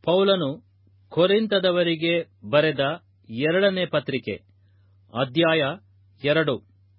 ಪೌಲನು ಕೊರಿಂತದವರಿಗೆ ಬರೆದ ಎರಡನೇ ಪತ್ರಿಕೆ ಅಧ್ಯಾಯ ಎರಡು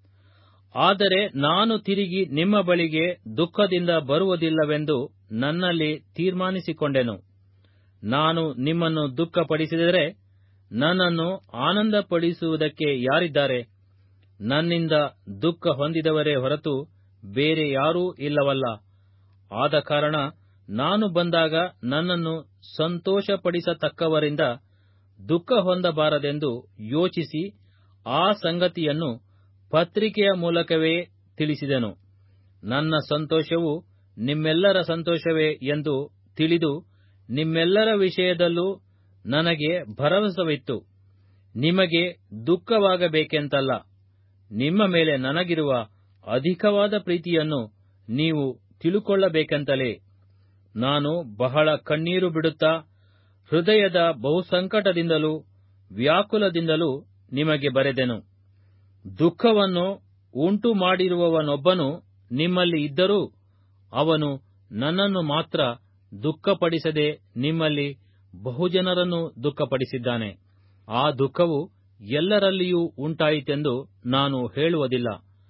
ಆದರೆ ನಾನು ತಿರುಗಿ ನಿಮ್ಮ ಬಳಿಗೆ ದುಃಖದಿಂದ ಬರುವುದಿಲ್ಲವೆಂದು ನನ್ನಲ್ಲಿ ತೀರ್ಮಾನಿಸಿಕೊಂಡೆನು ನಾನು ನಿಮ್ಮನ್ನು ದುಃಖಪಡಿಸಿದರೆ ನನ್ನನ್ನು ಆನಂದಪಡಿಸುವುದಕ್ಕೆ ಯಾರಿದ್ದಾರೆ ನನ್ನಿಂದ ದುಃಖ ಹೊಂದಿದವರೇ ಹೊರತು ಬೇರೆ ಯಾರೂ ಇಲ್ಲವಲ್ಲ ಆದ ಕಾರಣ ನಾನು ಬಂದಾಗ ನನ್ನನ್ನು ಸಂತೋಷಪಡಿಸತಕ್ಕವರಿಂದ ದುಃಖ ಹೊಂದಬಾರದೆಂದು ಯೋಚಿಸಿ ಆ ಸಂಗತಿಯನ್ನು ಪತ್ರಿಕೆಯ ಮೂಲಕವೇ ತಿಳಿಸಿದೆನು ನನ್ನ ಸಂತೋಷವು ನಿಮ್ಮೆಲ್ಲರ ಸಂತೋಷವೇ ಎಂದು ತಿಳಿದು ನಿಮ್ಮೆಲ್ಲರ ವಿಷಯದಲ್ಲೂ ನನಗೆ ಭರವಸವಿತ್ತು ನಿಮಗೆ ದುಃಖವಾಗಬೇಕೆಂತಲ್ಲ ನಿಮ್ಮ ಮೇಲೆ ನನಗಿರುವ ಅಧಿಕವಾದ ಪ್ರೀತಿಯನ್ನು ನೀವು ತಿಳುಕೊಳ್ಳಬೇಕೆಂತಲೇ ನಾನು ಬಹಳ ಕಣ್ಣೀರು ಬಿಡುತ್ತಾ ಹೃದಯದ ಬಹುಸಂಕಟದಿಂದಲೂ ವ್ಯಾಕುಲದಿಂದಲೂ ನಿಮಗೆ ಬರೆದೆನು ದುಃಖವನ್ನು ಉಂಟು ಮಾಡಿರುವವನೊಬ್ಬನು ನಿಮ್ಮಲ್ಲಿ ಇದ್ದರೂ ಅವನು ನನ್ನನ್ನು ಮಾತ್ರ ದುಃಖಪಡಿಸದೆ ನಿಮ್ಮಲ್ಲಿ ಬಹುಜನರನ್ನು ದುಃಖಪಡಿಸಿದ್ದಾನೆ ಆ ದುಃಖವು ಎಲ್ಲರಲ್ಲಿಯೂ ಉಂಟಾಯಿತೆಂದು ನಾನು ಹೇಳುವುದಿಲ್ಲ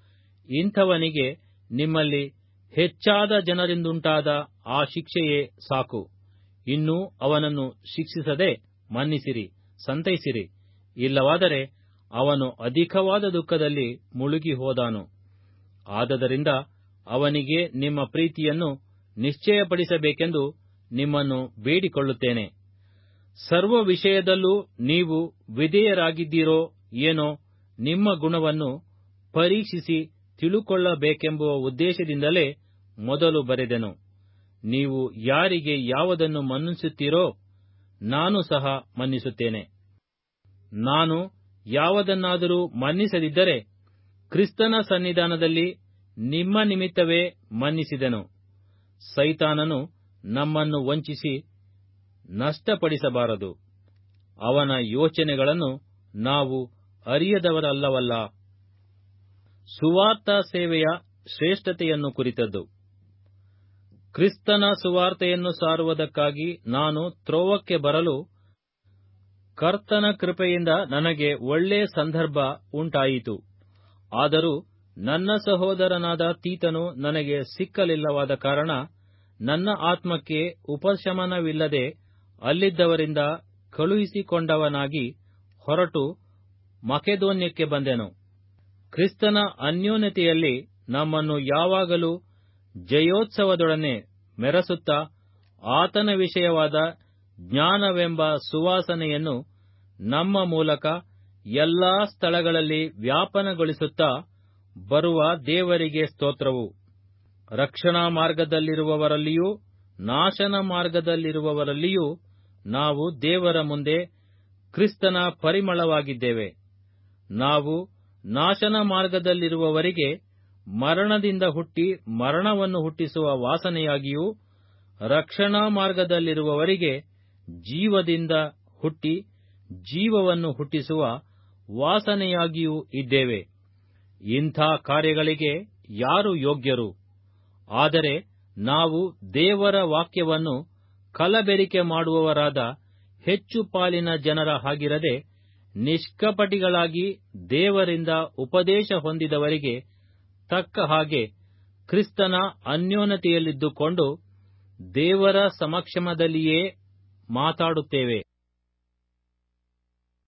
ಇಂಥವನಿಗೆ ನಿಮ್ಮಲ್ಲಿ ಹೆಚ್ಚಾದ ಜನರಿಂದುಂಟಾದ ಆ ಶಿಕ್ಷೆಯೇ ಸಾಕು ಇನ್ನೂ ಅವನನ್ನು ಶಿಕ್ಷಿಸದೆ ಮನ್ನಿಸಿರಿ ಸಂತೈಸಿರಿ ಇಲ್ಲವಾದರೆ ಅವನು ಅಧಿಕವಾದ ದುಃಖದಲ್ಲಿ ಮುಳುಗಿ ಹೋದಾನು ಆದದರಿಂದ ಅವನಿಗೆ ನಿಮ್ಮ ಪ್ರೀತಿಯನ್ನು ನಿಶ್ಚಯಪಡಿಸಬೇಕೆಂದು ನಿಮ್ಮನ್ನು ಬೇಡಿಕೊಳ್ಳುತ್ತೇನೆ ಸರ್ವ ವಿಷಯದಲ್ಲೂ ನೀವು ವಿಧೇಯರಾಗಿದ್ದೀರೋ ಏನೋ ನಿಮ್ಮ ಗುಣವನ್ನು ಪರೀಕ್ಷಿಸಿ ತಿಳುಕೊಳ್ಳಬೇಕೆಂಬುವ ಉದ್ದೇಶದಿಂದಲೇ ಮೊದಲು ಬರೆದೆನು ನೀವು ಯಾರಿಗೆ ಯಾವುದನ್ನು ಮನ್ನಿಸುತ್ತೀರೋ ನಾನು ಸಹ ಮನ್ನಿಸುತ್ತೇನೆ ನಾನು ಯಾವುದನ್ನಾದರೂ ಮನ್ನಿಸದಿದ್ದರೆ ಕ್ರಿಸ್ತನ ಸನ್ನಿಧಾನದಲ್ಲಿ ನಿಮ್ಮ ನಿಮಿತ್ತವೇ ಮನ್ನಿಸಿದೆನು ಸೈತಾನನು ನಮ್ಮನ್ನು ವಂಚಿಸಿ ನಷ್ಟಪಡಿಸಬಾರದು ಅವನ ಯೋಚನೆಗಳನ್ನು ನಾವು ಅರಿಯದವರಲ್ಲವಲ್ಲ ಸುವಾರ್ತ ಸೇವೆಯ ಶ್ರೇಷ್ಠತೆಯನ್ನು ಕುರಿತದ್ದು ಕ್ರಿಸ್ತನ ಸುವಾರ್ತೆಯನ್ನು ಸಾರುವುದಕ್ಕಾಗಿ ನಾನು ತ್ರೋವಕ್ಕೆ ಬರಲು ಕರ್ತನ ಕೃಪೆಯಿಂದ ನನಗೆ ಒಳ್ಳೆ ಸಂದರ್ಭ ಉಂಟಾಯಿತು ಆದರೂ ನನ್ನ ಸಹೋದರನಾದ ತೀತನು ನನಗೆ ಸಿಕ್ಕಲಿಲ್ಲವಾದ ಕಾರಣ ನನ್ನ ಆತ್ಮಕ್ಕೆ ಉಪಶಮನವಿಲ್ಲದೆ ಅಲ್ಲಿದ್ದವರಿಂದ ಕಳುಹಿಸಿಕೊಂಡವನಾಗಿ ಹೊರಟು ಮಕೆದೋನ್ಯಕ್ಕೆ ಬಂದೆನು ಕ್ರಿಸ್ತನ ಅನ್ಯೋನ್ಯತೆಯಲ್ಲಿ ನಮ್ಮನ್ನು ಯಾವಾಗಲೂ ಜಯೋತ್ಸವದೊಡನೆ ಮೆರೆಸುತ್ತಾ ಆತನ ವಿಷಯವಾದ ಜ್ಞಾನವೆಂಬ ಸುವಾಸನೆಯನ್ನು ನಮ್ಮ ಮೂಲಕ ಎಲ್ಲಾ ಸ್ಥಳಗಳಲ್ಲಿ ವ್ಯಾಪನಗೊಳಿಸುತ್ತಾ ಬರುವ ದೇವರಿಗೆ ಸ್ತೋತ್ರವು ರಕ್ಷಣಾ ಮಾರ್ಗದಲ್ಲಿರುವವರಲ್ಲಿಯೂ ನಾಶನ ಮಾರ್ಗದಲ್ಲಿರುವವರಲ್ಲಿಯೂ ನಾವು ದೇವರ ಮುಂದೆ ಕ್ರಿಸ್ತನ ಪರಿಮಳವಾಗಿದ್ದೇವೆ ನಾವು ನಾಶನ ಮಾರ್ಗದಲ್ಲಿರುವವರಿಗೆ ಮರಣದಿಂದ ಹುಟ್ಟಿ ಮರಣವನ್ನು ಹುಟ್ಟಿಸುವ ವಾಸನೆಯಾಗಿಯೂ ರಕ್ಷಣಾ ಮಾರ್ಗದಲ್ಲಿರುವವರಿಗೆ ಜೀವದಿಂದ ಹುಟ್ಟಿ ಜೀವವನ್ನು ಹುಟ್ಟಿಸುವ ವಾಸನೆಯಾಗಿಯೂ ಇದ್ದೇವೆ ಇಂಥ ಕಾರ್ಯಗಳಿಗೆ ಯಾರು ಯೋಗ್ಯರು ಆದರೆ ನಾವು ದೇವರ ವಾಕ್ಯವನ್ನು ಕಲಬೆರಿಕೆ ಮಾಡುವವರಾದ ಹೆಚ್ಚು ಪಾಲಿನ ಜನರ ಹಾಗಿರದೆ ನಿಷ್ಕಪಟಿಗಳಾಗಿ ದೇವರಿಂದ ಉಪದೇಶ ಹೊಂದಿದವರಿಗೆ ತಕ್ಕ ಹಾಗೆ ಕ್ರಿಸ್ತನ ಅನ್ಯೋನ್ಯತೆಯಲ್ಲಿದ್ದುಕೊಂಡು ದೇವರ ಸಮಕ್ಷಮದಲ್ಲಿಯೇ ಮಾತಾಡುತ್ತೇವೆ